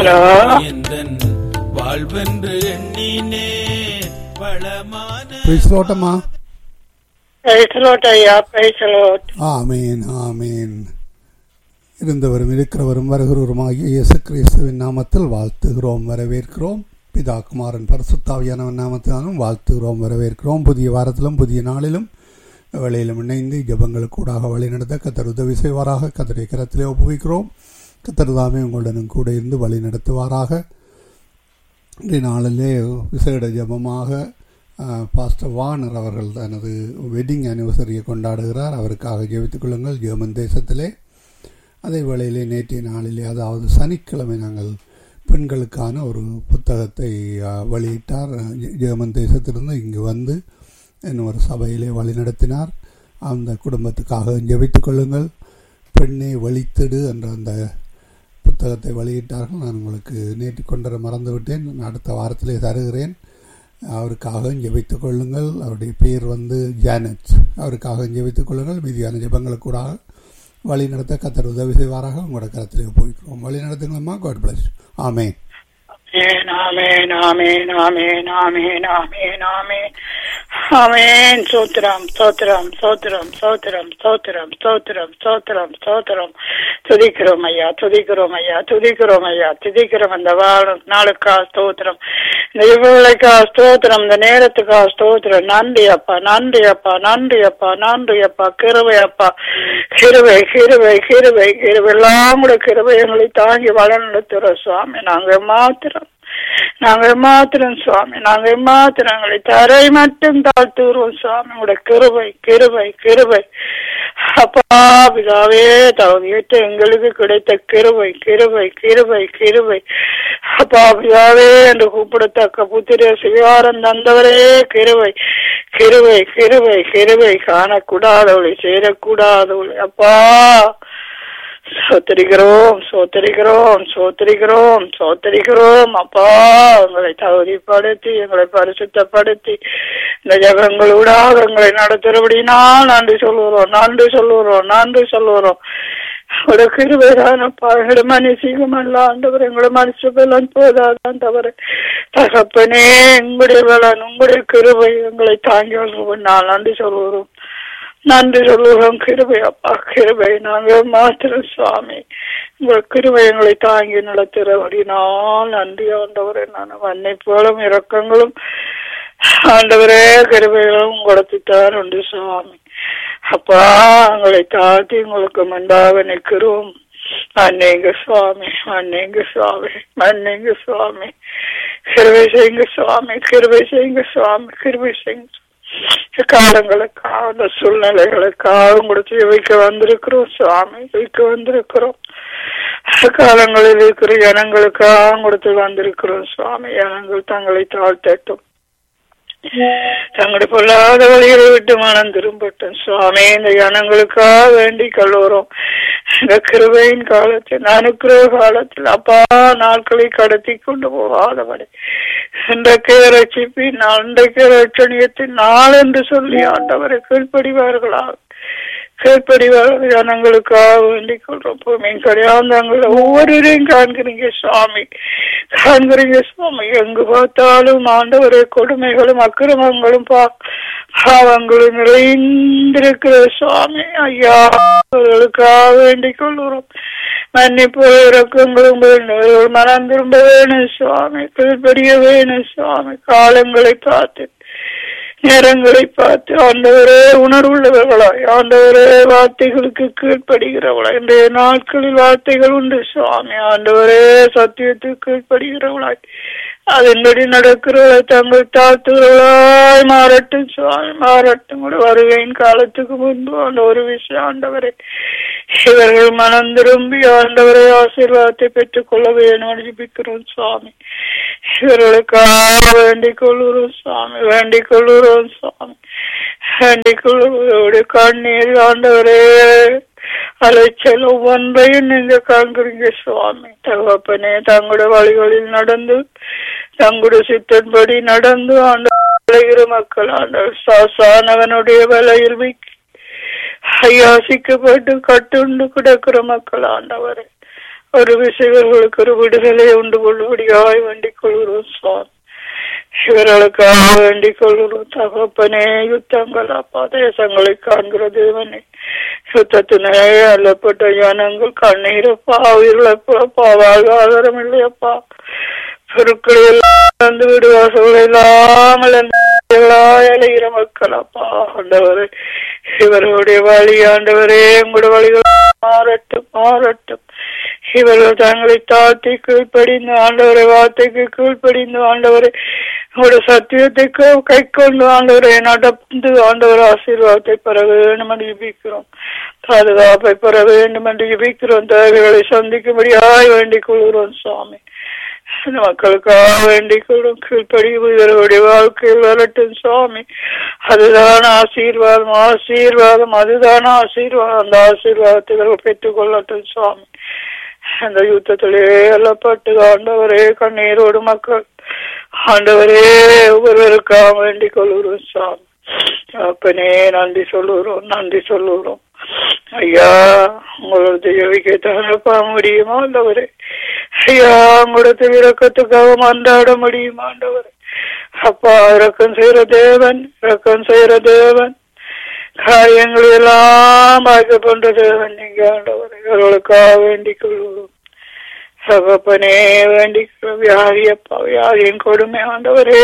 hello எந்தன் வாழ்வென்று எண்ணினே வளமான பிரிஸ்லோட்டம்மா பேசலோட் ஐயா பேசலோட் ஆமேன் ஆமேன் இருந்தவரும் இருக்கிறவரும் வருகிறவருமாகிய இயேசு கிறிஸ்துவின் நாமத்தில் வாழ்த்துகிறோம் வரவேற்கிறோம் பிதா குமாரன் பரிசுத்தாவியானவன் நாமத்தினாலும் வாழ்த்துகிறோம் வரவேற்கிறோம் புதிய வாரத்திலும் புதிய நாளிலும் வேளையிலும் இணைந்து ஜபங்களுக்கூடாக வழிநடத்த கத்தர் உதவி செய்வாராக கத்தரை கரத்திலே ஒப்புவிக்கிறோம் கத்தர் தாமே உங்களுடனும் கூட இருந்து வழி நடத்துவாராக இன்றைய நாளிலே விசேட ஜபமாக அஹ், பாஸ்டர் வானர் அவர்கள் தனது வெட்டிங் அனிவர்சரியை கொண்டாடுகிறார் அவருக்காக ஜெபித்துக் கொள்ளுங்கள் ஜெர்மன் தேசத்திலே அதே வேளையிலே நேற்றைய நாளிலே அதாவது சனிக்கிழமை நாங்கள் பெண்களுக்கான ஒரு புத்தகத்தை அஹ், வெளியிட்டார் ஜெ- ஜெர்மன் தேசத்திலிருந்து இங்கு வந்து இன்னும் ஒரு சபையிலே வழிநடத்தினார் அந்த குடும்பத்துக்காக ஜெபித்துக் கொள்ளுங்கள் பெண்ணை வழித்திடு என்ற அந்த புத்தகத்தை வெளியிட்டார்கள் நான் உங்களுக்கு நேற்று கொண்டர மறந்துவிட்டேன் நான் அடுத்த வாரத்திலே தருகிறேன் அவருக்காக ஜெபித்துக் கொள்ளுங்கள் அவருடைய பேர் வந்து ஜானட் அவருக்காக ஜெபித்துக் கொள்ளுங்கள் மீதியான ஜெபங்களுக்கூடாக வழி நடத்த கத்தர் உதவி செய்வாராக உங்களோட கரத்திலே போய்க்கிறோம் வழி நடத்துங்களம்மா காட் பிளஸ் ஆமேன் ஆமேன் ஆமேன் ஆமேன் ஆமேன் ஆமேன் ஆமேன் ஆமேன் சோத்திரம் சோத்திரம் சோத்திரம் சோத்திரம் சோத்திரம் சோத்திரம் சோத்திரம் சோத்திரம் துதிக்கிறோம் ஐயா துதிக்கிறோம் ஐயா துதிக்கிறோம் ஐயா துதிக்கிறோம் அந்த வாழும் நாளுக்கா ஸ்தோத்திரம் இந்த இவளுக்கா ஸ்தோத்திரம் இந்த நேரத்துக்கா ஸ்தோத்திரம் நன்றி அப்பா நன்றி அப்பா நன்றி அப்பா நன்றி அப்பா கிருவை அப்பா கிருவை கிருவை கிருவை கிருவை எல்லாம் கூட கிருவை எங்களை தாங்கி வளர்ந்துறோம் சுவாமி நாங்க மாத்திரம் நாங்க மாத்திரம் சுவாமி நாங்க மாத்திரம் எங்களை தரை மட்டும் தாழ்த்துகிறோம் சுவாமி உங்களோட கிருபை கிருபை கிருபை அப்பா பிதாவே தகுதியிட்டு எங்களுக்கு கிடைத்த கிருபை கிருபை கிருபை கிருபை அப்பா பிதாவே என்று கூப்பிடத்தக்க புத்திர சிவாரம் தந்தவரே கிருபை கிருபை கிருபை கிருபை காணக்கூடாதவளை சேரக்கூடாதவளை அப்பா சோத்தரிக்கிறோம் சோத்தரிக்கிறோம் சோத்தரிக்கிறோம் சோத்தரிக்கிறோம் அப்பா எங்களை தகுதிப்படுத்தி எங்களை பரிசுத்தப்படுத்தி இந்த ஜபங்களூடாக எங்களை நடத்துறபடினா நன்றி சொல்லுறோம் நன்றி சொல்லுறோம் நன்றி சொல்லுறோம் ஒரு கிருபைதானப்பா எங்களோட மனுஷிகம் அல்ல ஆண்டவர் எங்களோட மனுஷ பலன் போதாதான் தவிர தகப்பனே எங்களுடைய பலன் உங்களுடைய கிருபை எங்களை தாங்கி வருவோம் நான் நன்றி சொல்லுறோம் நன்றி சொல்லுகிறோம் கிருபை அப்பா கிருபை நாங்க மாத்திரம் சுவாமி உங்கள் கிருபை எங்களை தாங்கி நடத்துகிறபடினால் நன்றி ஆண்டவரே நான் மன்னிப்புகளும் இரக்கங்களும் ஆண்டவரே கிருபைகளும் கொடுத்துத்தான் உண்டு சுவாமி அப்பா எங்களை தாழ்த்தி உங்களுக்கு முன்பாக நிற்கிறோம் மன்னிங்க சுவாமி மன்னிங்க சுவாமி மன்னிங்க சுவாமி கிருபை செய்யுங்க சுவாமி கிருபை செய்யுங்க சுவாமி கிருபை செய்யுங்க காலங்களுக்காக அந்த சூழ்நிலைகளுக்காக கொடுத்து வைக்க வந்திருக்கிறோம் சுவாமி வைக்க வந்திருக்கிறோம் காலங்களில் இருக்கிற ஜனங்களுக்காக கொடுத்து வந்திருக்கிறோம் சுவாமி ஜனங்கள் தங்களை தாழ்த்தட்டும் தங்களுடைய பொல்லாத வழிகளை விட்டு மனம் திரும்பட்டும் சுவாமி இந்த ஜனங்களுக்காக வேண்டி கல்லூரோம் இந்த கிருபையின் காலத்தில் அனுக்கிற காலத்தில் அப்பா நாட்களை கடத்தி கொண்டு போகாதபடி இன்றைக்கு ரட்சிப்பின் அன்றைக்கு ரட்சணியத்தின் நாள் என்று சொல்லி ஆண்டவரை கீழ்ப்படிவார்களாக கீழ்ப்படிவார்கள் ஜனங்களுக்காக வேண்டிக் கொள்றோம் பூமியின் கிடையாந்தங்களை ஒவ்வொருவரையும் காண்கிறீங்க சுவாமி காண்கிறீங்க சுவாமி எங்கு பார்த்தாலும் ஆண்டவரை கொடுமைகளும் அக்கிரமங்களும் பா பாவங்களும் நிறைந்திருக்கிற சுவாமி ஐயா அவர்களுக்காக வேண்டிக் கொள்கிறோம் மன்னிப்பு இறக்கங்களும் வேணும் மனம் திரும்ப வேணும் சுவாமி கீழ்படிய வேணும் சுவாமி காலங்களை பார்த்து நேரங்களை பார்த்து ஆண்டவரே உணர்வுள்ளவர்களாய் ஆண்டவரே வார்த்தைகளுக்கு கீழ்ப்படுகிறவளாய் இன்றைய நாட்களில் வார்த்தைகள் உண்டு சுவாமி ஆண்டவரே சத்தியத்துக்கு கீழ்ப்படுகிறவளாய் அதன்படி நடக்கிறவளை தங்கள் தாழ்த்துகிறவளாய் மாறட்டும் சுவாமி மாறட்டும் கூட வருகையின் காலத்துக்கு முன்பு அந்த ஒரு விஷயம் ஆண்டவரே இவர்கள் மனம் திரும்பி ஆண்டவரை ஆசீர்வாதத்தை பெற்றுக் கொள்ள வேணும் ஜிபிக்கிறோம் சுவாமி இவர்களுக்காக வேண்டிக் கொள்ளுறோம் சுவாமி வேண்டிக் கொள்ளுறோம் சுவாமி வேண்டிக் கொள்ளுவோடு கண்ணீர் ஆண்டவரே அலைச்சல் ஒவ்வொன்றையும் நீங்க காண்கிறீங்க சுவாமி தகப்பனே தங்களுடைய வழிகளில் நடந்து தங்களுடைய சித்தன்படி நடந்து ஆண்டு விளைகிற மக்கள் ஆண்டவர் சாசானவனுடைய வலையில் விக்கி ஐயாசிக்கப்பட்டு கட்டுண்டு கிடக்கிற மக்கள் ஆண்டவரே ஒரு விசைவர்களுக்கு ஒரு விடுதலை உண்டு கொள்ளும்படியாய் வேண்டிக் கொள்கிறோம் சுவாமி இவர்களுக்காக வேண்டிக் கொள்கிறோம் தகப்பனே யுத்தங்கள் அப்பா தேசங்களை காண்கிற தேவனே யுத்தத்தினே அல்லப்பட்ட ஜனங்கள் கண்ணீரப்பா உயிரிழப்பா வாழ்வாதாரம் இல்லையப்பா பொருட்களை எல்லாம் வந்து விடுவாசல் இல்லாமல் அலைகிற மக்கள் அப்பா ஆண்டவரே இவர்களுடைய வழி ஆண்டவரே உங்களுடைய வழிகள் மாறட்டும் மாறட்டும் இவர்கள் தங்களை தாழ்த்தி கீழ்ப்படிந்து ஆண்டவரை வார்த்தைக்கு கீழ்ப்படிந்து ஆண்டவரை உங்களுடைய சத்தியத்துக்கு கை கொண்டு ஆண்டவரை நடந்து ஆண்டவர் ஆசீர்வாதத்தை பெற வேண்டும் என்று ஜபிக்கிறோம் பாதுகாப்பை பெற வேண்டும் என்று ஜபிக்கிறோம் தேவைகளை சந்திக்கும்படியாய் வேண்டிக் கொள்கிறோம் சுவாமி இந்த மக்களுக்காக வேண்டிக் கொள்ளும் கீழ்ப்படி இவர்களுடைய வாழ்க்கையில் வரட்டும் சுவாமி அதுதான் ஆசீர்வாதம் ஆசீர்வாதம் அதுதான் ஆசீர்வாதம் அந்த ஆசீர்வாதத்தை இவர்கள் பெற்றுக் கொள்ளட்டும் சுவாமி அந்த யுத்தத்திலே எல்லப்பட்டு ஆண்டவரே கண்ணீரோடு மக்கள் ஆண்டவரே ஒவ்வொருவருக்காக வேண்டிக் கொள்கிறோம் சுவாமி அப்பனே நன்றி சொல்லுகிறோம் நன்றி சொல்லுகிறோம் ஐயா உங்களோட ஜெயிக்க தகப்பா முடியுமா ஆண்டவரே ஐயா உங்களோட இறக்கத்துக்காக மன்றாட முடியுமா ஆண்டவரே அப்பா இறக்கம் செய்யற தேவன் இறக்கம் செய்யற தேவன் காரியங்கள் எல்லாம் ஆய்வு பண்ற தேவன் நீங்க ஆண்டவரே இவர்களுக்காக வேண்டிக் கொள்வோம் சகப்பனே வேண்டிக் வியாதியப்பா வியாதியின் கொடுமை ஆண்டவரே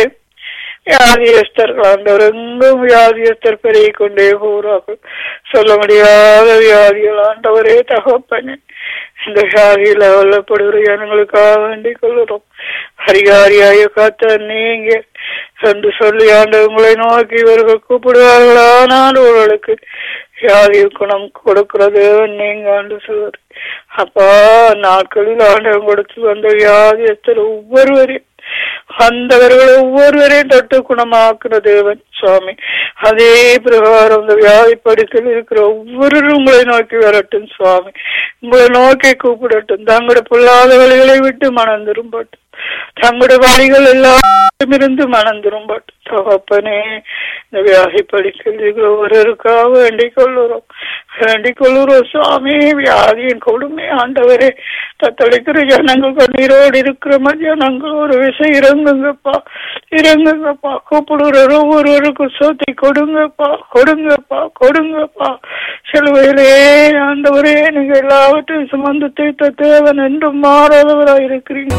வியாதியஸ்தர்கள் ஆண்டவர் எங்கும் வியாதியஸ்தர் பெருகி கொண்டே போகிறார்கள் சொல்ல முடியாத வியாதிகள் ஆண்டவரே தகப்பனே இந்த வியாதியில வல்லப்படுகிற ஜனங்களுக்காக வேண்டிக் கொள்கிறோம் ஹரிகாரியாய காத்த நீங்க என்று சொல்லி ஆண்டு உங்களை நோக்கி இவர்கள் கூப்பிடுவார்கள் ஆனால் அவர்களுக்கு வியாதி குணம் கொடுக்கிறது நீங்க ஆண்டு சொல்வது அப்பா நாட்களில் ஆண்டவன் கொடுத்து வந்த வியாதியத்தில் ஒவ்வொருவரையும் வந்தவர்கள் ஒவ்வொருவரையும் தொட்டு குணமாக்குற தேவன் சுவாமி அதே பிரகாரம் இந்த வியாதி படுக்கையில் இருக்கிற ஒவ்வொருவரும் உங்களை நோக்கி வரட்டும் சுவாமி உங்களை நோக்கி கூப்பிடட்டும் தங்களுடைய பொல்லாத வழிகளை விட்டு மனம் திரும்பட்டும் தங்களுடைய வழிகள் எல்லாம் இருந்து மனம் திரும்பட்டும் தகப்பனே இந்த வியாதி படுக்கையில் இருக்கிற ஒருவருக்காக வேண்டிக் கொள்ளுறோம் வேண்டிக் கொள்ளுறோம் சுவாமி வியாதியின் கொடுமை ஆண்டவரே தத்தளிக்கிற ஜனங்கள் கண்ணீரோடு இருக்கிற ஜனங்கள் ஒரு விஷயம் இறங்குங்கப்பா இறங்குங்கப்பா கூப்பிடுற ஒவ்வொருவருக்கும் சோத்தை கொடுங்கப்பா கொடுங்கப்பா கொடுங்கப்பா சிலுவையிலே ஆண்டவரே நீங்க எல்லாவற்றையும் சுமந்து தீர்த்த தேவன் என்றும் மாறாதவராய் இருக்கிறீங்க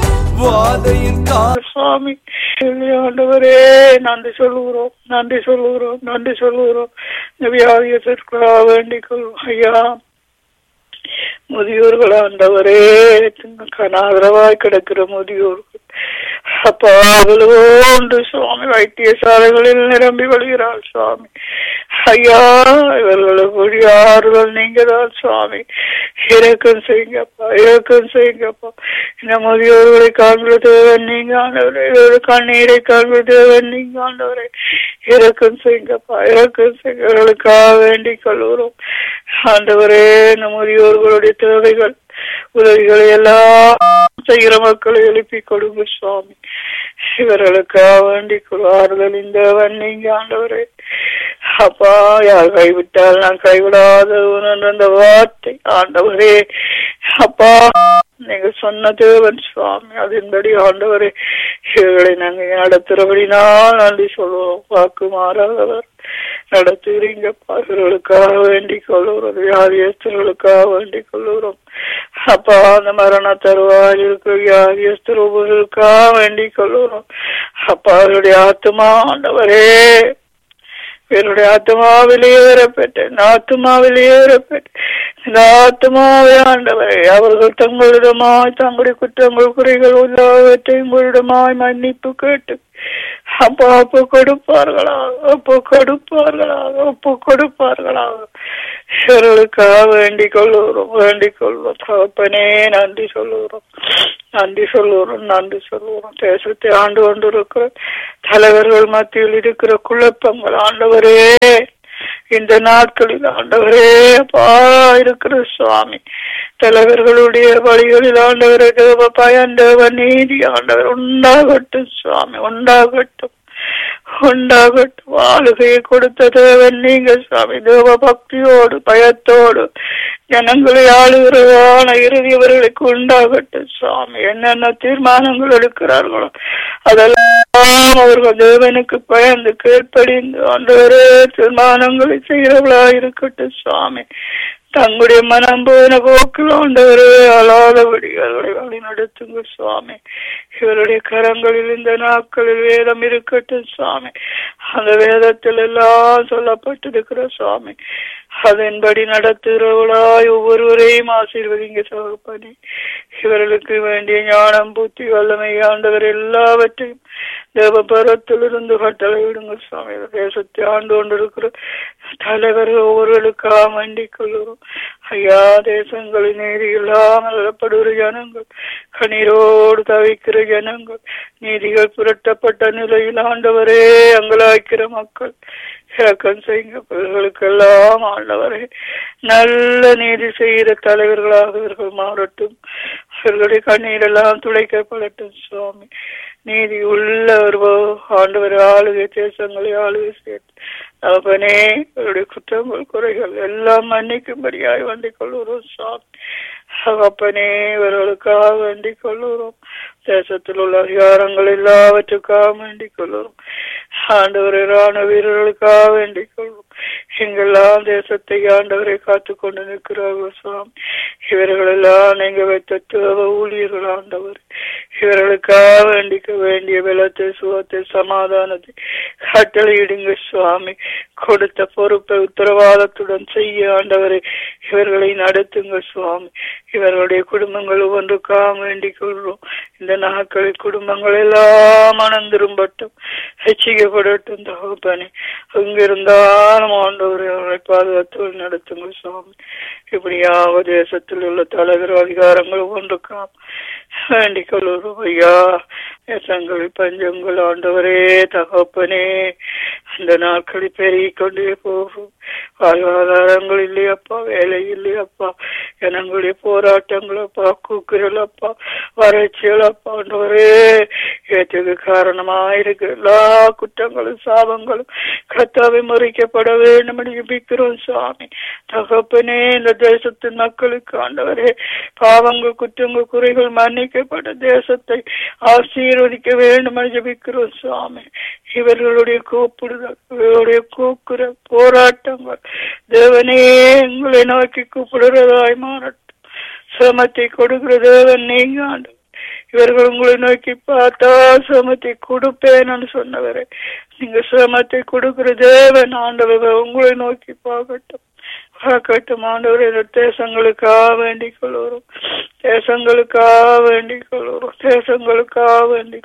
வாதையின் கா சுவாமி ஆண்டவரே நன்றி சொல்லுகிறோம் நன்றி சொல்லுகிறோம் நன்றி சொல்லுகிறோம் இந்த வியாதியத்திற்காக வேண்டிக் கொள்வோம் ஐயா முதியோர்கள் ஆண்டவரே கனாதரவாய் கிடக்கிற முதியோர்கள் அப்பா அவ்வளவோண்டு சுவாமி வைத்தியசாலைகளில் நிரம்பி வழிகிறாள் சுவாமி ஐயா இவர்களுக்கு ஆறுதல் நீங்க தான் சுவாமி இறக்கம் செய்யுங்கப்பா இறக்கம் செய்யுங்கப்பா இந்த முதியோர்களை காண்கிற தேவன் நீங்க ஆண்டவரே இவர்கள் கண்ணீரை காண்கிற தேவன் நீங்க ஆண்டவரே இறக்கம் செய்யுங்கப்பா இறக்கம் செய்யுங்களுக்காக வேண்டிக் கொள்கிறோம் ஆண்டவரே இந்த முதியோர்களுடைய தேவைகள் உதவிகளை எல்லாம் செய்கிற மக்களை எழுப்பி கொடுங்க சுவாமி இவர்களுக்காக வேண்டிக் கொள்வார்கள் இந்த நீங்க ஆண்டவரே அப்பா யார் கைவிட்டால் நான் கைவிடாத அந்த வார்த்தை ஆண்டவரே அப்பா நீங்க சொன்ன தேவன் சுவாமி அதன்படி ஆண்டவரே இவர்களை நாங்க நடத்துறபடினால் நன்றி சொல்லுவோம் வாக்கு மாறாதவர் நடத்துகிறீங்க இவர்களுக்காக வேண்டிக் கொள்ளுகிறோம் வியாதியஸ்தர்களுக்காக வேண்டிக் கொள்ளுகிறோம் அப்பா அந்த மரண தருவாயில் இருக்கிற வியாதியஸ்தர் ஒவ்வொருக்காக வேண்டிக் கொள்ளுகிறோம் அப்பா அவருடைய ஆத்மா ஆண்டவரே என்னுடைய ஆத்மாவிலே ஏறப்பட்டேன் ஆத்மாவிலே ஏறப்பட்டேன் இந்த ஆத்மாவை ஆண்டவரை அவர்கள் தங்களிடமாய் தங்களுடைய குற்றங்கள் குறைகள் எல்லாவற்றையும் உங்களிடமாய் மன்னிப்பு கேட்டு அப்போ அப்போ கொடுப்பார்களாக அப்போ கொடுப்பார்களாக அப்போ கொடுப்பார்களாக இவர்களுக்காக வேண்டிக் கொள்ளுகிறோம் வேண்டிக் கொள்வோம் தகப்பனே நன்றி சொல்லுகிறோம் நன்றி சொல்லுகிறோம் நன்றி சொல்லுகிறோம் தேசத்தை ஆண்டு கொண்டிருக்கிற தலைவர்கள் மத்தியில் இருக்கிற குழப்பங்கள் ஆண்டவரே இந்த நாட்களில் ஆண்டவரே பா இருக்கிற சுவாமி தலைவர்களுடைய வழிகளில் ஆண்டவரை தேவ பயன் தேவ நீதி ஆண்டவர் உண்டாகட்டும் சுவாமி உண்டாகட்டும் உண்டாகட்டும் ஆளுகையை கொடுத்த தேவன் நீங்க சுவாமி தேவ பக்தியோடு பயத்தோடு ஜனங்களை ஆளுகிறதான இறுதி அவர்களுக்கு உண்டாகட்டும் சுவாமி என்னென்ன தீர்மானங்கள் எடுக்கிறார்களோ அதெல்லாம் அவர்கள் தேவனுக்கு பயந்து கீழ்ப்படிந்து ஆண்டவரே தீர்மானங்களை செய்கிறவர்களா இருக்கட்டும் சுவாமி தங்களுடைய மனம் போன போக்கில் ஆண்டவரே அழாதபடி அவர்களை வழி நடத்துங்க சுவாமி இவருடைய கரங்களில் இந்த நாட்களில் வேதம் இருக்கட்டும் சுவாமி அந்த வேதத்தில் எல்லாம் சொல்லப்பட்டிருக்கிற சுவாமி அதன்படி நடத்துகிறவளாய் ஒவ்வொருவரையும் ஆசீர்வதிங்க சகப்பனி இவர்களுக்கு வேண்டிய ஞானம் புத்தி வல்லமை ஆண்டவர் எல்லாவற்றையும் தேவபரத்திலிருந்து கட்டளை விடுங்க சுவாமி இந்த தேசத்தை ஆண்டு கொண்டிருக்கிற தலைவர்கள் ஒவ்வொருவருக்காக வேண்டிக் கொள்கிறோம் ஐயா தேசங்களின் நீதி இல்லாமல் அழப்படுகிற ஜனங்கள் கண்ணீரோடு தவிக்கிற ஜனங்கள் நீதிகள் புரட்டப்பட்ட நிலையில் ஆண்டவரே அங்கலாய்க்கிற மக்கள் இறக்கம் செய்யுங்க இவர்களுக்கெல்லாம் ஆண்டவரே நல்ல நீதி செய்கிற தலைவர்களாக இவர்கள் மாறட்டும் இவர்களுடைய கண்ணீரெல்லாம் துளைக்கப்படட்டும் சுவாமி நீதி உள்ள ஒரு ஆண்டவர் ஆளுகை தேசங்களை ஆளுகை சேர்த்து அவனே இவருடைய குற்றங்கள் குறைகள் எல்லாம் மன்னிக்கும்படியாய் வேண்டிக் கொள்ளுறோம் சுவாமி அப்பனே இவர்களுக்காக வேண்டிக் கொள்ளுறோம் தேசத்தில் உள்ள அதிகாரங்கள் எல்லாவற்றுக்காக வேண்டிக் கொள்ளுறோம் ஆண்டவர் ராணுவ வீரர்களுக்காக வேண்டிக் கொள்வோம் எங்கெல்லாம் தேசத்தை ஆண்டவரை காத்து கொண்டு நிற்கிறார்கள் சுவாமி இவர்களெல்லாம் நீங்க வைத்த தேவ ஊழியர்கள் ஆண்டவர் இவர்களுக்காக வேண்டிக்க வேண்டிய வெள்ளத்தை சுகத்தை சமாதானத்தை கட்டளையிடுங்க சுவாமி கொடுத்த பொறுப்பை உத்தரவாதத்துடன் செய்ய ஆண்டவரை இவர்களை நடத்துங்க சுவாமி இவர்களுடைய குடும்பங்கள் ஒவ்வொன்றுக்காக வேண்டிக் கொள்றோம் இந்த நாட்களில் குடும்பங்கள் எல்லாம் மனம் திரும்பட்டும் ரசிக்கப்படட்டும் தகப்பனே அங்கிருந்தாலும் ஆண்டவர் அவர்களை பாதுகாத்து நடத்துங்க சுவாமி இப்படியாக தேசத்தில் உள்ள தலைவர் அதிகாரங்கள் ஒன்றுக்காம் வேண்டிக் கொள்கிறோம் ஐயா தேசங்கள் பஞ்சங்கள் ஆண்டவரே தகப்பனே அந்த நாட்களில் பெருகிக் கொண்டே போகும் வாழ்வாதாரங்கள் இல்லையப்பா வேலை இல்லையப்பா ஜனங்களுடைய போராட்டங்கள் அப்பா கூக்குரல் அப்பா வறட்சிகள் அப்பா ஆண்டவரே ஏற்றுக்கு காரணமாயிருக்கு எல்லா குற்றங்களும் சாபங்களும் கத்தாவை முறிக்கப்பட வேண்டும் என்று ஜெபிக்கிறோம் சுவாமி தகப்பனே இந்த தேசத்தின் மக்களுக்கு ஆண்டவரே பாவங்கள் குற்றங்கள் குறைகள் மன்னிக்கப்பட்ட தேசத்தை ஆசீர்வதிக்க வேண்டும் என்று ஜெபிக்கிறோம் சுவாமி இவர்களுடைய கூப்பிடுதல் இவர்களுடைய கூக்குற போராட்டங்கள் தேவனே எங்களை நோக்கி கூப்பிடுறதாய் மாறட்டும் சிரமத்தை கொடுக்கிற தேவன் நீங்க ஆண்டு இவர்கள் உங்களை நோக்கி பார்த்தா சிரமத்தை கொடுப்பேன்னு சொன்னவரே நீங்க சிரமத்தை கொடுக்கிற தேவன் ஆண்டவர் உங்களை நோக்கி பார்க்கட்டும் பார்க்கட்டும் ஆண்டவர் இந்த தேசங்களுக்காக வேண்டிக் கொள்வோம் தேசங்களுக்காக வேண்டிக் கொள்வோம் தேசங்களுக்காக வேண்டிக்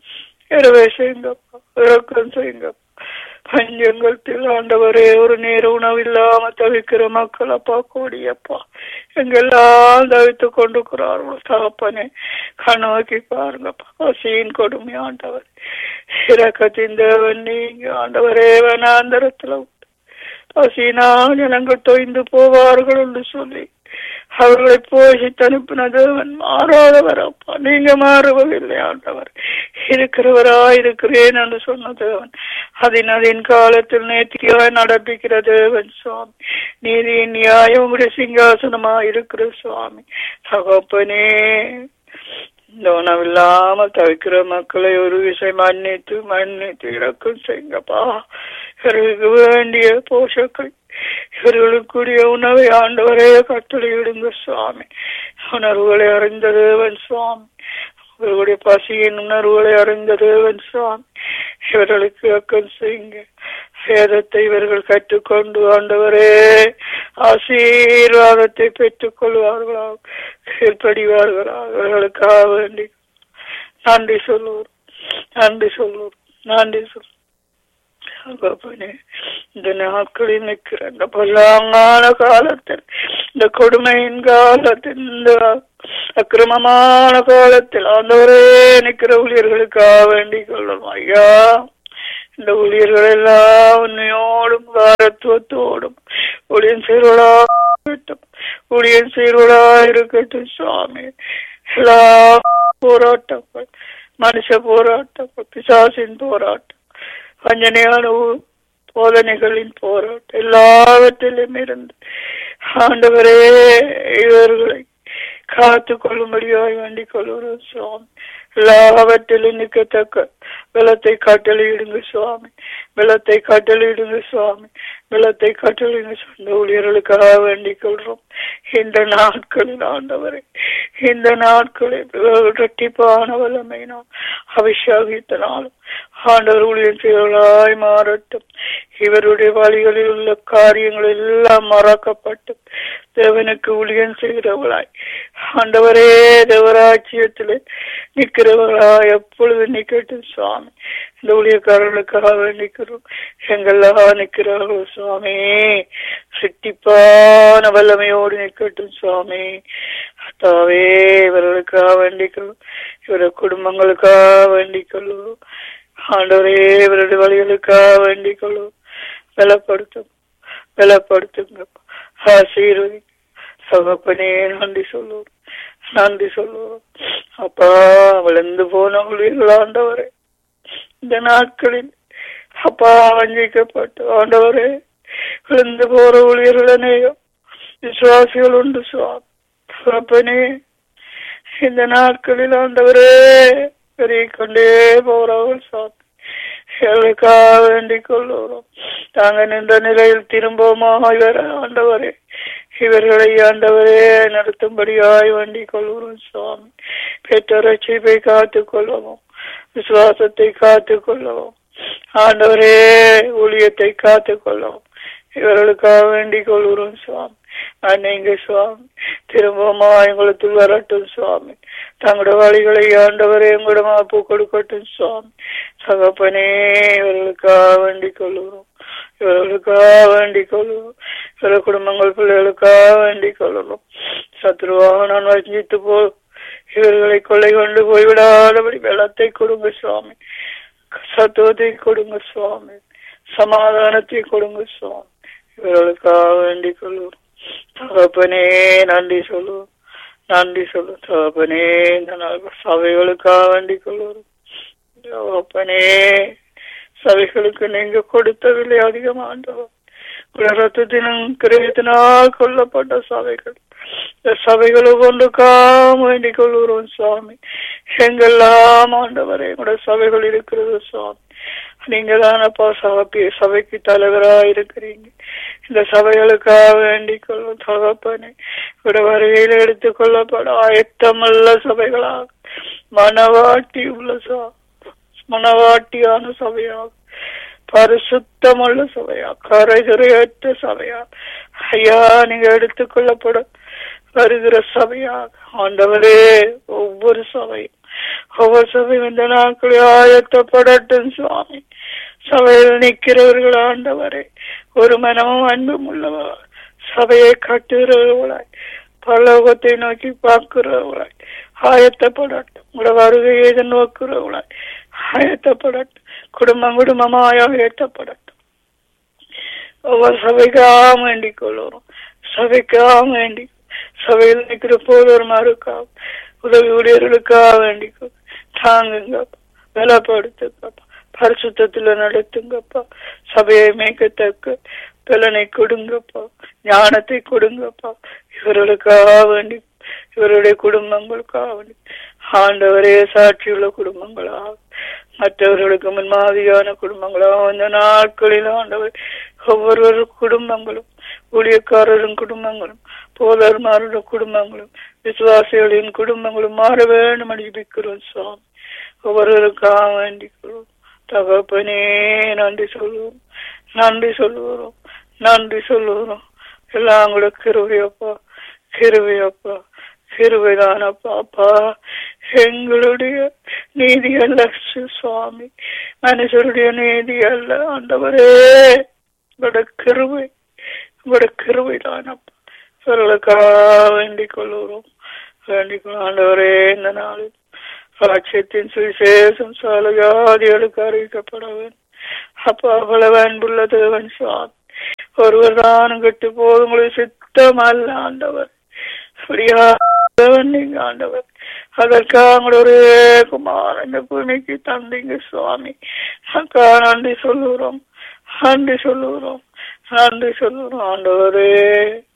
இரவே செய்யுங்கப்பா இறக்கம் செய்யுங்கப்பா பஞ்சங்கத்தில் ஆண்டவரே ஒரு நேர உணவு இல்லாம தவிக்கிற மக்கள் அப்பா கூடியப்பா எங்கெல்லாம் தவித்து கொண்டிருக்கிறார்களோ தகப்பனே கண்ணோக்கி பாருங்கப்பா பசியின் கொடுமை ஆண்டவர் இறக்கத்தின் தேவன் நீங்க ஆண்டவரே வனாந்தரத்துல பசியினால் ஜனங்கள் தொய்ந்து போவார்கள் என்று சொல்லி அவர்களை போஷித்து அனுப்பின தேவன் மாறாதவர் அப்பா நீங்க மாறுவதில்லை ஆண்டவர் இருக்கிறவரா இருக்கிறேன் என்று சொன்ன தேவன் அதன் அதன் காலத்தில் நேர்த்தியாய் நடப்பிக்கிற தேவன் சுவாமி நீதியின் நியாயம் உங்களுடைய சிங்காசனமா இருக்கிற சுவாமி தகப்பனே இந்த உணவில்லாமல் தவிக்கிற மக்களை ஒரு விஷயம் மன்னித்து மன்னித்து இறக்கம் செய்யுங்கப்பா இவர்களுக்கு வேண்டிய போஷக்கள் இவர்களுக்குரிய உணவை ஆண்டவரே கட்டளையிடுங்க சுவாமி உணர்வுகளை அறிந்த தேவன் சுவாமி இவர்களுடைய பசியின் உணர்வுகளை அறிந்த தேவன் சுவாமி இவர்களுக்கு அக்கம் செய்யுங்க வேதத்தை இவர்கள் கற்றுக்கொண்டு ஆண்டவரே ஆசீர்வாதத்தை பெற்றுக் கொள்வார்களா கீழ்ப்படிவார்களா இவர்களுக்காக வேண்டி நன்றி சொல்லுவோம் நன்றி சொல்லுவோம் நன்றி சொல்லுவோம் தகப்பனே, இந்த நாட்களில் நிற்கிற இந்த பொல்லாங்கான காலத்தில் இந்த கொடுமையின் காலத்தில் இந்த அக்கிரமமான காலத்தில் ஆண்டவரே நிற்கிற ஊழியர்களுக்காக வேண்டிக் கொள்ளும் ஐயா இந்த ஊழியர்கள் எல்லாம் உன்னையோடும் காரத்துவத்தோடும் ஊழியன் சீர்வலா இருக்கட்டும் ஊழியன் சீர்வலா இருக்கட்டும் சுவாமி எல்லா போராட்டங்கள் மனுஷ போராட்டங்கள் பிசாசின் போராட்டம் வஞ்சனையான ஊ- போதனைகளின் போராட்டம் எல்லாவற்றிலும் இருந்து ஆண்டவரே இவர்களை காத்து கொள்ளும்படியாய் வேண்டிக் கொள்கிறோம் சுவாமி எல்லாவற்றிலும் நிற்கத்தக்க வெள்ளத்தை கட்டளையிடுங்க சுவாமி வெள்ளத்தை கட்டளையிடுங்க சுவாமி வெள்ளத்தை கட்டளையிடுங்க சொந்த ஊழியர்களுக்காக வேண்டிக் கொள்றோம் இந்த நாட்களில் ஆண்டவரை இந்த நாட்களில் இரட்டிப்பான வல்லமையினால் அபிஷேகித்தனாலும் ஆண்டவர் ஊழியர் செய்வர்களாய் மாறட்டும் இவருடைய வழிகளில் உள்ள காரியங்கள் எல்லாம் மறக்கப்பட்டு தேவனுக்கு ஊழியம் செய்கிறவளாய் ஆண்டவரே தேவராட்சியத்திலே நிற்கிறவர்களாய் எப்பொழுது நிக்கட்டும் சுவாமி இந்த ஊழியக்காரர்களுக்காக வேண்டிக்கிறோம் எங்கெல்லாம் நிற்கிறார்கள் சுவாமி சிட்டிப்பான வல்லமையோடு நிற்கட்டும் சுவாமி அத்தாவே இவர்களுக்காக வேண்டிக்கிறோம் இவருடைய குடும்பங்களுக்காக வேண்டிக்கொள்ளும் ஆண்டவரே இவருடைய வழிகளுக்காக வேண்டிக்கொள்ளும் பலப்படுத்தும் பலப்படுத்துங்க ஆசீர்வதி சகப்பனே நன்றி சொல்லுவோம் நன்றி சொல்லுவோம் அப்பா விழுந்து போன ஊழியர்கள் ஆண்டவரே இந்த நாட்களில் அப்பா வஞ்சிக்கப்பட்டு ஆண்டவரே விழுந்து போற ஊழியர்களனையும் விசுவாசிகள் உண்டு சுவாமி தகப்பனே இந்த நாட்களில் ஆண்டவரே பெரிய கொண்டே போறவர்கள் சுவாமி எங்களுக்காக வேண்டிக் கொள்ளுகிறோம் தாங்க நின்ற நிலையில் திரும்பவுமா இவர் ஆண்டவரே இவர்களை ஆண்டவரே நடத்தும்படியாய் வேண்டிக் கொள்கிறோம் சுவாமி பெற்ற ரட்சிப்பை காத்துக் கொள்ளவும் விசுவாசத்தை காத்துக் கொள்ளவும் ஆண்டவரே ஊழியத்தை காத்துக் கொள்ளவும் இவர்களுக்காக வேண்டிக் கொள்கிறோம் சுவாமி அன்னைங்க சுவாமி திரும்பமா எங்களுக்கு வரட்டும் சுவாமி தங்களோட வழிகளை ஆண்டவரே எங்களோட மாப்பு கொடுக்கட்டும் சுவாமி தகப்பனே இவர்களுக்காக வேண்டிக் கொள்கிறோம் இவர்களுக்காக வேண்டிக் கொள்ளுவோம் சில குடும்பங்கள் பிள்ளைகளுக்காக வேண்டிக் கொள்ளணும் சத்ருவாக நான் வஞ்சித்து போ இவர்களை கொள்ளை கொண்டு போய்விடாதபடி வெள்ளத்தை கொடுங்க சுவாமி சத்துவத்தை கொடுங்க சுவாமி சமாதானத்தை கொடுங்க சுவாமி இவர்களுக்காக வேண்டிக் கொள்வோம் தகப்பனே நன்றி சொல்லுவோம் நன்றி சொல்லு தகப்பனே இந்த நாள் சபைகளுக்காக வேண்டிக் கொள்வோம் தகப்பனே சபைகளுக்கு நீங்க கொடுத்த விலை அதிகமாண்டவர் ரத்தத்தினும் கிரகத்தினால் கொல்லப்பட்ட சபைகள் இந்த சபைகளை கொண்டுக்காம வேண்டிக் கொள்கிறோம் சுவாமி எங்கெல்லாம் ஆண்டவரே எங்களோட சபைகள் இருக்கிறது சுவாமி நீங்க தானப்பா சபை சபைக்கு தலைவரா இருக்கிறீங்க இந்த சபைகளுக்காக வேண்டிக் கொள்வோம் தகப்பனே இவட வருகையில் எடுத்துக் கொள்ளப்பட ஆயத்தமல்ல சபைகளாக மனவாட்டி உள்ள சா மனவாட்டியான சபையாக பரிசுத்தமுள்ள சபையா கரைதுரையற்ற சபையா ஐயா நீங்க எடுத்துக்கொள்ளப்பட வருகிற சபையாக ஆண்டவரே ஒவ்வொரு சபையும் ஒவ்வொரு சபையும் இந்த நாட்களில் ஆயத்தப்படட்டும் சுவாமி சபையில் நிற்கிறவர்கள் ஆண்டவரே ஒரு மனமும் அன்பும் உள்ளவர் சபையை கட்டுகிறவர்களாய் பரலோகத்தை நோக்கி பார்க்கிறவர்களாய் ஆயத்தப்படட்டும் உங்களோட வருகையை எதிர்நோக்கிறவர்களாய் ஆயத்தப்படட்டும் குடும்பம் குடும்பமாய் ஆயத்தப்படட்டும் ஒவ்வொரு சபைக்காக வேண்டிக் கொள்ளுறோம் சபைக்காக வேண்டி சபையில் நிற்கிற போதர்மாருக்காக உதவி ஊழியர்களுக்காக வேண்டிக் தாங்குங்கப்பா பலப்படுத்துங்கப்பா பரிசுத்தத்துல நடத்துங்கப்பா சபையை மேய்க்கத்தக்க பலனை கொடுங்கப்பா ஞானத்தை கொடுங்கப்பா இவர்களுக்காக வேண்டி இவருடைய குடும்பங்களுக்காக வேண்டி ஆண்டவரே சாட்சியுள்ள குடும்பங்களாக மற்றவர்களுக்கு முன்மாதிரியான குடும்பங்களாக இந்த நாட்களில் ஆண்டவர் ஒவ்வொரு குடும்பங்களும் ஊழியக்காரரின் குடும்பங்களும் போதர்மாரோட குடும்பங்களும் விசுவாசிகளின் குடும்பங்களும் மாற வேண்டும் அடிப்பிக்கிறோம் சுவாமி ஒவ்வொருவருக்காக வேண்டிக்கிறோம் தகப்பனே நன்றி சொல்லுவோம் நன்றி சொல்லுவோம் நன்றி சொல்லுவோம் எல்லாம் கூட கிருவையப்பா கிருவையப்பா கிருவைதானப்பா அப்பா எங்களுடைய நீதி அல்ல சுவாமி மனுஷருடைய நீதி அல்ல ஆண்டவரே உங்களோட கிருவை உங்களோட கிருவை தானப்பா இவர்களுக்காக வேண்டிக் கொள்ளுகிறோம் வேண்டிக் கொள்ள ஆண்டவரே இந்த நாளில் ராட்சியத்தின் சுவிசேஷம் சால ஜாதிகளுக்கு அறிவிக்கப்பட வேண்டும் அப்பா அவ்வளவு அன்புள்ள தேவன் சுவாமி ஒருவர் தானும் கெட்டு போதும் உங்களுக்கு சித்தம் அல்ல ஆண்டவர் அப்படியா தேவன் நீங்க ஆண்டவர் அதற்காக ஒரு குமார் இந்த பூமிக்கு தந்தீங்க சுவாமி அக்கா நன்றி சொல்லுகிறோம் நன்றி சொல்லுகிறோம் நன்றி சொல்லுகிறோம் ஆண்டவரே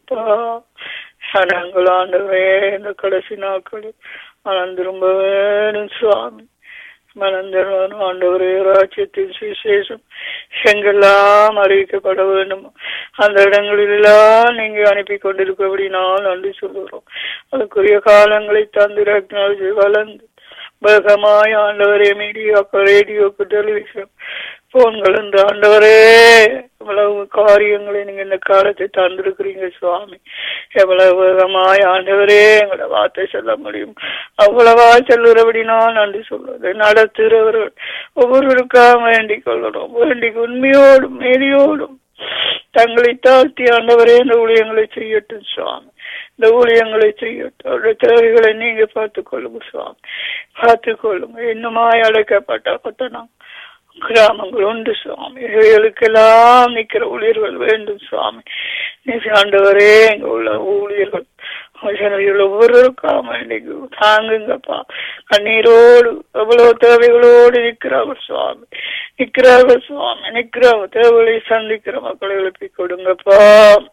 அப்பா நாங்கள் ஆண்டவரே இந்த கடைசி நாட்களில் மனம் திரும்ப வேணும் சுவாமி மனந்திரனும் ஆண்டவரே ராஜ்யத்தின் சுவிசேஷம் எங்கெல்லாம் அறிவிக்கப்பட வேண்டும் அந்த இடங்களிலெல்லாம் நீங்க அனுப்பி கொண்டிருக்கபடி நான் நன்றி சொல்லுகிறோம் அதுக்குரிய காலங்களை தந்து டெக்னாலஜி வளர்ந்து வேகமாய் ஆண்டவரே மீடியாக்கள் ரேடியோக்கு டெலிவிஷன் போன்கள் இந்த ஆண்டவரே இவ்வளவு காரியங்களை நீங்க இந்த காலத்தை தந்திருக்கிறீங்க சுவாமி எவ்வளவு வேகமாய் ஆண்டவரே எங்களோட வார்த்தை சொல்ல முடியும் அவ்வளவா சொல்லுறபடி நான் நன்றி சொல்றது நடத்துகிறவர்கள் ஒவ்வொருவருக்காக வேண்டிக் கொள்ளணும் வேண்டிக் உண்மையோடும் மேலியோடும் தங்களை தாழ்த்தி ஆண்டவரே இந்த ஊழியங்களை செய்யட்டும் சுவாமி இந்த ஊழியங்களை செய்யட்டும் அவருடைய தேவைகளை நீங்க பார்த்துக் கொள்ளுங்க சுவாமி பார்த்துக் கொள்ளுங்க இன்னுமாய் அழைக்கப்பட்ட கொத்தனம் கிராமங்கள் உண்டு சுவாமி இவைகளுக்கெல்லாம் நிக்கிற ஊழியர்கள் வேண்டும் சுவாமி நீ ஆண்டவரே எங்க உள்ள ஊழியர்கள் ஜனங்கள் ஒவ்வொருவருக்காக வேண்டிக்கு தாங்குங்கப்பா கண்ணீரோடு எவ்வளவு தேவைகளோடு நிற்கிறார்கள் சுவாமி நிற்கிறார்கள் சுவாமி நிற்கிற தேவைகளை சந்திக்கிற மக்களை எழுப்பி கொடுங்கப்பா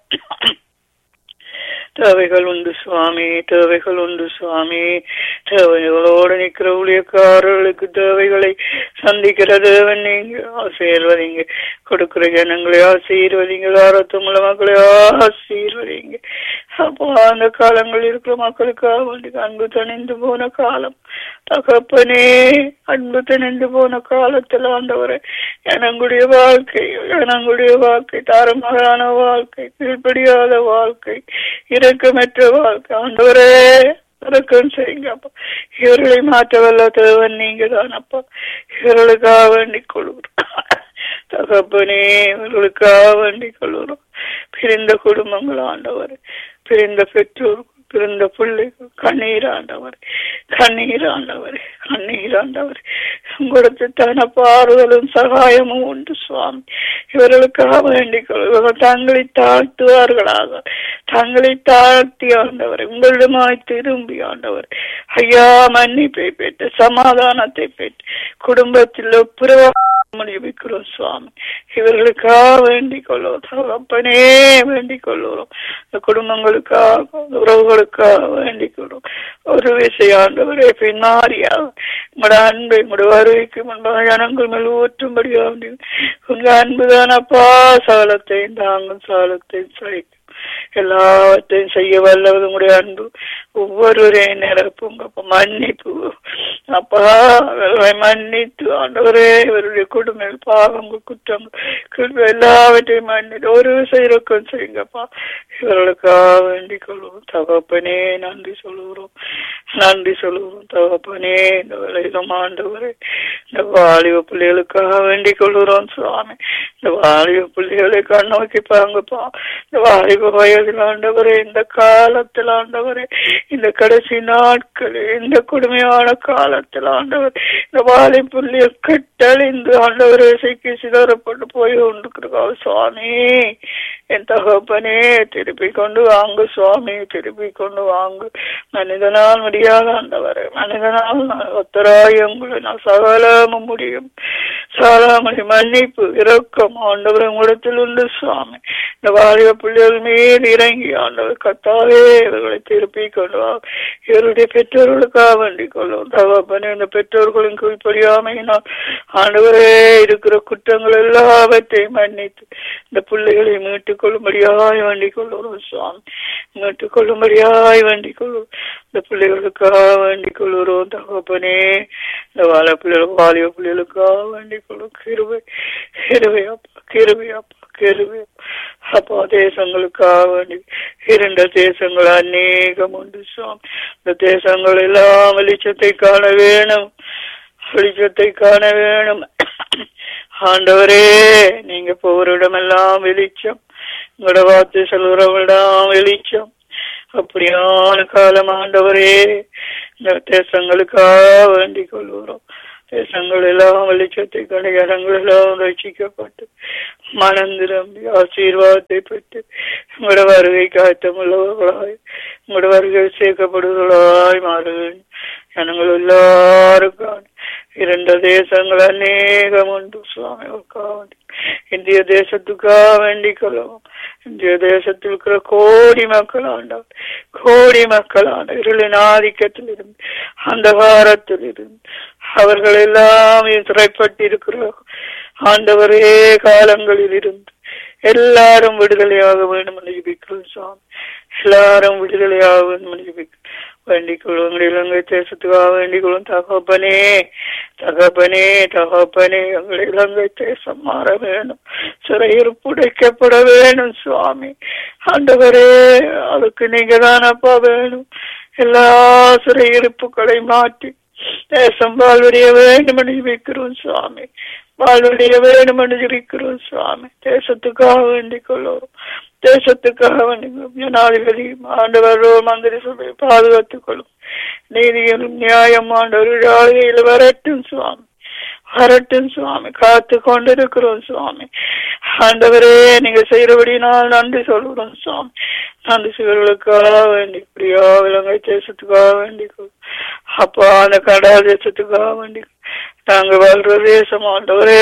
தேவைகள் உண்டு சுவாமி தேவைகள் உண்டு சுவாமி தேவைகளோடு நிற்கிற ஊழியக்காரர்களுக்கு தேவைகளை சந்திக்கிற தேவன் நீங்க ஆசீர்வதிங்க கொடுக்கிற ஜனங்களை ஆசீர்வதிங்க ஆரத்தம் உள்ள மக்களை ஆசீர்வதிங்க அப்போ அந்த காலங்கள் இருக்கிற மக்களுக்காக வேண்டி அன்பு தணிந்து போன காலம் தகப்பனே அன்பு தணிந்து போன காலத்தில் ஆண்டவரை எனங்களுடைய வாழ்க்கை எனங்களுடைய வாழ்க்கை தாரமகரான வாழ்க்கை கீழ்ப்படியாத வாழ்க்கை இரக்கமற்ற வாழ்க்கை ஆண்டவரே இறக்கம் செய்யுங்க அப்பா இவர்களை மாற்ற வல்ல தேவன் நீங்க தான் அப்பா இவர்களுக்காக வேண்டிக் கொள்கிறோம் தகப்பனே இவர்களுக்காக வேண்டிக் கொள்கிறோம் பிரிந்த குடும்பங்கள் ஆண்டவர் பிரிந்த பெற்றோர் பிறந்த பிள்ளைகள் கண்ணீர் ஆண்டவர் கண்ணீர் ஆண்டவர் கண்ணீர் ஆண்டவர் உங்களுக்கு தான பாறுதலும் சகாயமும் உண்டு சுவாமி இவர்களுக்காக வேண்டிக் கொள்வார்கள் தங்களை தாழ்த்துவார்களாக தங்களை தாழ்த்தி ஆண்டவர் உங்களிடமாய் திரும்பி ஆண்டவர் ஐயா மன்னிப்பை பெற்று சமாதானத்தை பெற்று குடும்பத்தில் ஒப்புரவா முடிவிக்கிறோம் சுவாமி இவர்களுக்காக வேண்டிக் கொள்வோம் தகப்பனே வேண்டிக் கொள்வோம் இந்த குடும்பங்களுக்காக உறவுகளுக்காக வேண்டிக் கொள்வோம் ஒரு விஷயாண்டவரே பின்னாரியாக உங்களோட அன்பை உங்களோட வருகைக்கு முன்பாக ஜனங்கள் மேல் ஊற்றும்படியாக உங்க அன்புதானப்பா சாலத்தையும் தாங்கும் சாலத்தையும் சகிக்கும் எல்லாவற்றையும் செய்ய வல்லவது உங்களுடைய அன்பு ஒவ்வொருவரையும் நிரப்புங்க அப்ப மன்னிப்பு அப்பா அவர்களை மன்னித்து ஆண்டவரே இவருடைய குடும்ப பாவங்கள் குற்றங்கள் எல்லாவற்றையும் மன்னித்து ஒரு செய்யறக்கம் செய்யுங்கப்பா இவர்களுக்காக வேண்டிக் கொள்வோம் தகப்பனே நன்றி சொல்லுகிறோம் நன்றி சொல்லுகிறோம் தகப்பனே இந்த விளையிலும் ஆண்டவரே இந்த வாலிப பிள்ளைகளுக்காக வேண்டிக் கொள்கிறோம் சுவாமி இந்த வாலிப பிள்ளைகளை கண்ணோக்கி பாங்கப்பா இந்த வாலிப வயதில் ஆண்டவரே இந்த காலத்தில் ஆண்டவரே இந்த கடைசி நாட்கள் இந்த கொடுமையான காலத்தில் ஆண்டவர் இந்த வாலி புள்ளியில் கட்டழிந்து ஆண்டவர் இசைக்கு சிதறப்பட்டு போய் கொண்டிருக்கிறார் சுவாமி என் தகப்பனே திருப்பி கொண்டு வாங்க சுவாமி திருப்பி கொண்டு வாங்க மனிதனால் முடியாத ஆண்டவர் மனிதனால் ஒத்தராய் உங்களை நான் சகலமும் முடியும் சாலாமணி மன்னிப்பு இரக்கம் ஆண்டவர் உங்களிடத்தில் உண்டு சுவாமி இந்த வாலிப பிள்ளைகள் மீது இறங்கி ஆண்டவர் கத்தாவே இவர்களை திருப்பி கொண்டு வா இவருடைய பெற்றோர்களுக்காக வேண்டிக் கொள்ளும் தகப்பனே இந்த பெற்றோர்களின் கீழ்ப்படியாமையினால் ஆண்டவரே இருக்கிற குற்றங்கள் எல்லாவற்றையும் மன்னித்து இந்த பிள்ளைகளை மீட்டுக் கொள்ளும்படியாய் வேண்டிக் கொள்ளுறோம் சுவாமி மீட்டுக் கொள்ளும்படியாய் வேண்டிக் கொள்ளும் இந்த பிள்ளைகளுக்காக வேண்டிக் கொள்ளுறோம் தகப்பனே இந்த வாழ பிள்ளைகள் வாலிய பிள்ளைகளுக்காக வேண்டிக் கொள்ளும் கிருவை கிருவை அப்பா கிருவை அப்பா கிருவை அப்பா தேசங்களுக்காக வேண்டி இரண்டு தேசங்கள் அநேகம் உண்டு சுவாமி இந்த தேசங்கள் எல்லாம் வெளிச்சத்தை காண வேணும் வெளிச்சத்தை காண வேணும் ஆண்டவரே நீங்க போகிற இடமெல்லாம் வெளிச்சம் உங்களோட வார்த்தை சொல்கிறவங்களிடம் வெளிச்சம் அப்படியான காலம் ஆண்டவரே இந்த தேசங்களுக்காக வேண்டிக் கொள்கிறோம் தேசங்கள் எல்லாம் வெளிச்சத்தை கண்டு இடங்கள் எல்லாம் ரசிக்கப்பட்டு மனம் திரும்பி ஆசீர்வாதத்தை பெற்று உங்களோட வருகை காத்தமுள்ளவர்களாய் உங்களோட வருகை சேர்க்கப்படுவர்களாய் மாறுவேன் ஜனங்கள் எல்லாருக்கும் இரண்டு தேசங்கள் அநேகம் உண்டு சுவாமி இந்திய தேசத்துக்காக வேண்டிக் கொள்ளவும் இந்திய தேசத்தில் இருக்கிற கோடி மக்கள் ஆண்டவர் கோடி மக்கள் ஆண்ட இருளின் ஆதிக்கத்தில் இருந்து அந்தகாரத்தில் இருந்து அவர்கள் எல்லாம் சிறைப்பட்டிருக்கிற ஆண்டவரே காலங்களில் இருந்து எல்லாரும் விடுதலையாக வேண்டும் என்று ஜெபிக்கிறோம் சுவாமி எல்லாரும் விடுதலையாக வேண்டும் என்று ஜெபிக்கிறோம் வேண்டிக் கொள்வோம் எங்கள் இலங்கை தேசத்துக்காக வேண்டிக் கொள்வோம் தகப்பனே தகப்பனே தகப்பனே எங்கள் இலங்கை தேசம் மாற வேண்டும் சிறையில் புடைக்கப்பட வேண்டும் சுவாமி ஆண்டவரே அதுக்கு நீங்க தானப்பா வேணும் எல்லா சிறையிருப்புகளை மாற்றி தேசம் வாழ்வடைய வேண்டும் என்று ஜெபிக்கிறோம் சுவாமி வாழ்வடைய வேண்டும் என்று ஜெபிக்கிறோம் சுவாமி தேசத்துக்காக வேண்டிக் கொள்வோம் தேசத்துக்காக வேண்டி ஜனாதிபதி ஆண்டவரோ மந்திரி சபை பாதுகாத்துக் கொள்ளும் நீதியிலும் நியாயம் ஆண்டவர் ஆளுகையில் வரட்டும் சுவாமி வரட்டும் சுவாமி காத்து கொண்டிருக்கிறோம் சுவாமி ஆண்டவரே நீங்க செய்யறபடி நான் நன்றி சொல்கிறோம் சுவாமி நன்றி செய்வர்களுக்காக வேண்டி பிரியா இலங்கை தேசத்துக்காக வேண்டி அப்பா அந்த கடா தேசத்துக்காக வேண்டி நாங்க வாழ்ற தேசம் ஆண்டவரே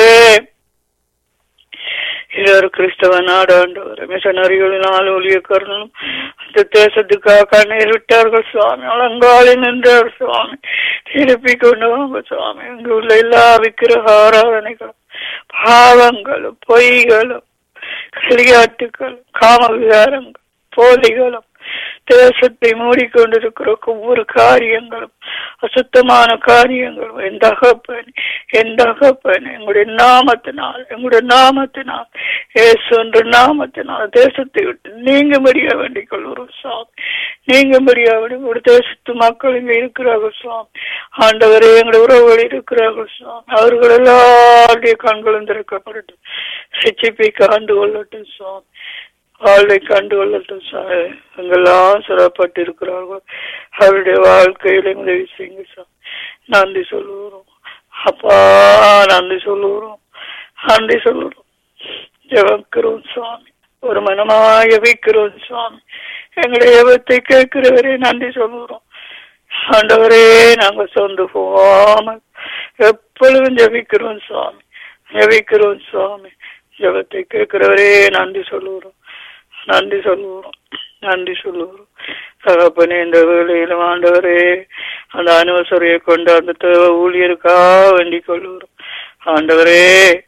இது ஒரு கிறிஸ்தவ நாடு ஆண்டவர் மிஷனரிகளினால் ஊழியக்காரர்களும் அந்த தேசத்துக்காக கண்ணீர் விட்டார்கள் சுவாமி அலங்காலி நின்றார் சுவாமி திருப்பி கொண்டு வாங்க சுவாமி அங்கு உள்ள எல்லா விக்கிரக ஆராதனைகளும் பாவங்களும் பொய்களும் களியாட்டுகளும் காம விகாரங்கள் போலிகளும் தேசத்தை மூடிக்கொண்டிருக்கிற ஒவ்வொரு காரியங்களும் அசுத்தமான காரியங்களும் என் தகப்பன் என் தகப்பன் எங்களுடைய நாமத்தினால் எங்களுடைய நாமத்தினால் ஏசு என்ற நாமத்தினால் தேசத்தை விட்டு நீங்க முடிய வேண்டிக் கொள்கிறோம் சுவாமி நீங்க முடிய வேண்டிய தேசத்து மக்கள் இங்க இருக்கிறார்கள் சுவாமி ஆண்டவரே எங்களுடைய உறவுகள் இருக்கிறார்கள் சுவாமி அவர்கள் எல்லாருடைய கண்களும் திறக்கப்படட்டும் சிச்சிப்பை காண்டு கொள்ளட்டும் சுவாமி வாழ்வை கண்டு கொள்ளட்டும் சார் எங்கெல்லாம் சிறப்பட்டு இருக்கிறார்கள் அவருடைய வாழ்க்கையில உதவி செய்யுங்க சார் நன்றி சொல்லுகிறோம் அப்பா நன்றி சொல்லுகிறோம் நன்றி சொல்லுகிறோம் ஜெபக்கிறோம் சுவாமி ஒரு மனமாய் ஜெபிக்கிறோம் சுவாமி எங்களுடைய ஜெபத்தை கேட்கிறவரே நன்றி சொல்லுகிறோம் ஆண்டவரே நாங்க சொந்து போகாமல் எப்பொழுதும் ஜெபிக்கிறோம் சுவாமி ஜெபிக்கிறோம் சுவாமி ஜெபத்தை கேட்கிறவரே நன்றி சொல்லுகிறோம் நன்றி சொல்லுகிறோம் நன்றி சொல்லுகிறோம் தகப்பனே இந்த வேலையிலும் ஆண்டவரே அந்த அனுவசரையை கொண்டு அந்த தேவ ஊழியருக்காக வேண்டிக் கொள்ளுகிறோம் ஆண்டவரே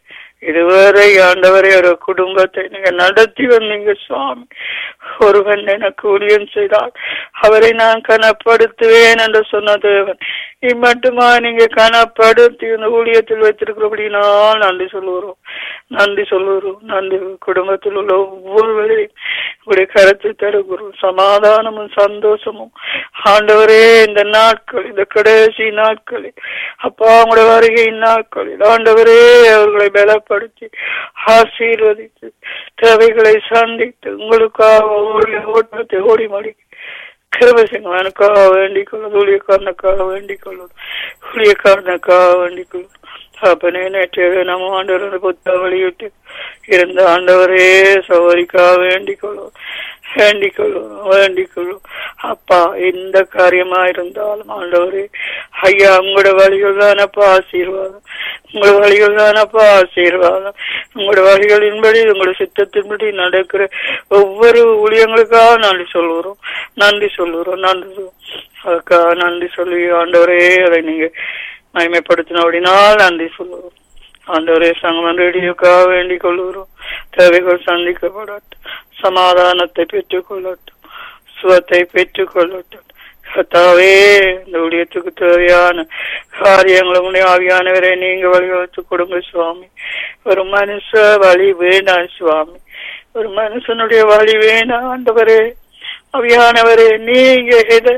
இதுவரை ஆண்டவரே ஒரு குடும்பத்தை நீங்க நடத்தி வந்தீங்க சுவாமி ஒருவன் எனக்கு ஊழியம் செய்தால் அவரை நான் கனப்படுத்துவேன் என்று சொன்ன தேவன் இம்மட்டுமா நீங்க கனப்படுத்தி இந்த ஊழியத்தில் வைத்திருக்கிறபடினால் நன்றி சொல்லுகிறோம் நன்றி சொல்லுகிறோம் நன்றி குடும்பத்தில் உள்ள ஒவ்வொருவரையும் உடைய கருத்தில் தருகிறோம் சமாதானமும் சந்தோஷமும் ஆண்டவரே இந்த நாட்கள் இந்த கடைசி நாட்களில் அப்பா உங்களுடைய வருகை நாட்களில் ஆண்டவரே அவர்களை பலப்படுத்தி ஆசீர்வதித்து தேவைகளை சந்தித்து உங்களுக்காக ஓடி ஓட்டத்தை ஓடி மடி கிருபசிங்கம் எனக்காக வேண்டிக் கொள்ளும் ஊழியக்காரனுக்காக வேண்டிக் கொள்ளும் ஊழியக்காரனுக்காக வேண்டிக் கொள்ளும் அப்பனே நேற்றைய நம்ம ஆண்டவர் புத்த வெளியிட்டு இருந்த ஆண்டவரே சௌரிக்காக வேண்டிக் கொள்ளும் வேண்டிக் கொள்ளும் வேண்டிக் கொள்ளும் அப்பா எந்த காரியமா இருந்தாலும் ஆண்டவரே ஐயா உங்களோட வழிகள் தானப்பா ஆசீர்வாதம் உங்களோட வழிகள் தானப்பா ஆசீர்வாதம் உங்களோட வழிகளின்படி உங்களோட சித்தத்தின்படி நடக்கிற ஒவ்வொரு ஊழியங்களுக்காக நன்றி சொல்லுறோம் நன்றி சொல்லுறோம் நன்றி சொல்~ அதுக்காக நன்றி சொல்லி ஆண்டவரே அதை நீங்க மகிமைப்படுத்தின அப்படினால் நன்றி சொல்லுவோம் ஆண்டவரே சங்கமன் ரேடியோக்காக வேண்டிக் கொள்ளுகிறோம் தேவைகள் சந்திக்கப்படட்டும் சமாதானத்தை பெற்றுக் கொள்ளட்டும் சுகத்தை பெற்றுக் கொள்ளட்டும் கத்தாவே இந்த ஊழியத்துக்கு தேவையான காரியங்களை உடைய ஆவியானவரை நீங்க வழிவகுத்து கொடுங்க சுவாமி ஒரு மனுஷ வழி வேணாம் சுவாமி ஒரு மனுஷனுடைய வழி வேணாம் ஆண்டவரே அவியானவரே நீங்க எதை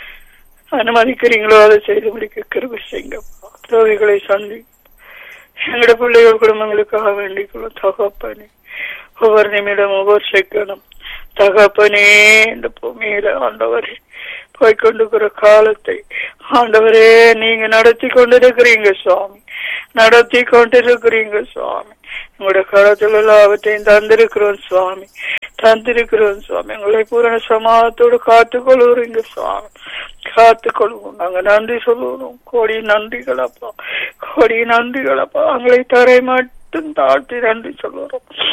அனுமதிக்கிறீங்களோ அதை செய்து முடிக்க கிருபை செய்யுங்க தேவைகளை சந்தி எங்களோட பிள்ளைகள் குடும்பங்களுக்காக வேண்டிக் கொள்ளும் தகப்பனே ஒவ்வொரு நிமிடம் ஒவ்வொரு செக்கணும் தகப்பனே இந்த பூமியில ஆண்டவரே போய்கொண்டிருக்கிற காலத்தை ஆண்டவரே நீங்க நடத்தி கொண்டிருக்கிறீங்க சுவாமி நடத்தி கொண்டிருக்கிறீங்க சுவாமி உங்களோட காலத்துல எல்லாவற்றையும் தந்திருக்கிறோம் சுவாமி தந்திருக்கிறோம் சுவாமி எங்களை பூரண சமாதத்தோடு காத்துக்கொள்ளுறீங்க சுவாமி காத்துக்கொள்வோம் நாங்க நன்றி சொல்லுவோம் கோடி நன்றிகளப்பா கோடி நன்றிகளப்பா எங்களை தரை மட்டும் தாழ்த்தி நன்றி சொல்லுறோம்